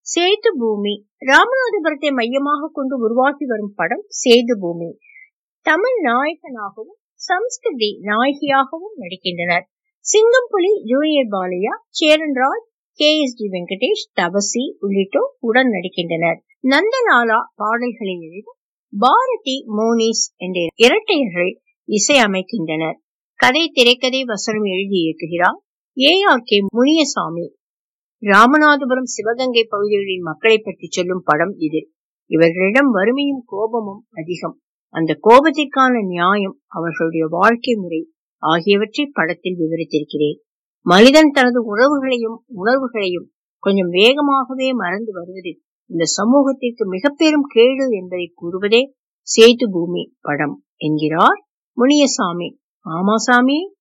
சேது பூமி ராமநாதபுரத்தை மையமாக கொண்டு உருவாகி வரும் படம் சேது பூமி தமிழ் நாயகனாகவும் சம்ஸ்கிருதி நாயகியாகவும் நடிக்கின்றனர் Singampuli junior Balaiah Cheranraj K S T Venkatesh Thabasi உள்ளிட்டோர் உடன் நடிக்கின்றனர் நந்தலாலா பாடல்களை எழுத பாரதி மோனிஸ் என்ற இரட்டையர்கள் இசையமைக்கின்றனர் கதை திரைக்கதை வசனம் எழுதி இயக்குகிறார் A R K Muniyasamy Ramanathapuram Sivaganga பகுதிகளின் மக்களை பற்றி சொல்லும் படம் இது இவர்களிடம் வறுமையும் கோபமும் அதிகம் அந்த கோபத்திற்கான நியாயம் அவர்களுடைய வாழ்க்கை முறை ஆகியவற்றை படத்தில் விவரித்திருக்கிறேன் மனிதன் தனது உறவுகளையும் உணர்வுகளையும் கொஞ்சம் வேகமாகவே மறந்து வருவது இந்த சமூகத்திற்கு மிக பெரும் கேடு என்பதை கூறுவதே சேது பூமி படம் என்கிறார் முனியசாமி ஆமாசாமி